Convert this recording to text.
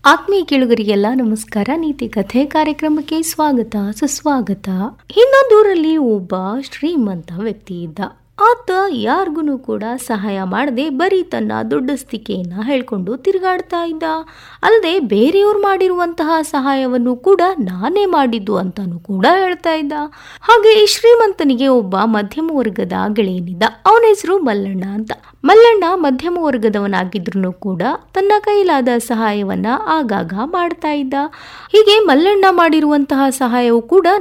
ಆತ್ಮೀಯ ಕೇಳುಗರಿಗೆಲ್ಲ ನಮಸ್ಕಾರ ನೀತಿ ಕಥೆ ಕಾರ್ಯಕ್ರಮಕ್ಕೆ ಸ್ವಾಗತ ಸುಸ್ವಾಗತ ಇನ್ನೊಂದೂರಲ್ಲಿ ಒಬ್ಬ ಶ್ರೀಮಂತ ವ್ಯಕ್ತಿ ಇದ್ದ ಆತ ಯಾರಿಗೂ ಕೂಡ ಸಹಾಯ ಮಾಡದೆ ಬರೀ ತನ್ನ ದೊಡ್ಡಸ್ತಿಕೆಯನ್ನ ಹೇಳ್ಕೊಂಡು ತಿರುಗಾಡ್ತಾ ಇದ್ದ ಅಲ್ಲದೆ ಬೇರೆಯವ್ರು ಮಾಡಿರುವಂತಹ ಸಹಾಯವನ್ನು ಕೂಡ ನಾನೇ ಮಾಡಿದ್ದು ಅಂತಾನು ಕೂಡ ಹೇಳ್ತಾ ಇದ್ದ ಹಾಗೆ ಈ ಶ್ರೀಮಂತನಿಗೆ ಒಬ್ಬ ಮಧ್ಯಮ ವರ್ಗದ ಗೆಳೆಯನಿದ್ದ ಅವನ ಹೆಸರು ಮಲ್ಲಣ್ಣ ಅಂತ ಮಲ್ಲಣ್ಣ ಮಧ್ಯಮ ವರ್ಗದವನಾಗಿದ್ರು ಕೂಡ ತನ್ನ ಕೈಲಾದ ಸಹಾಯವನ್ನ ಆಗಾಗ ಮಾಡ್ತಾ ಇದ್ದ ಹೀಗೆ ಮಲ್ಲಣ್ಣ ಮಾಡಿರುವಂತಹ ಸಹಾಯವು ಕೂಡ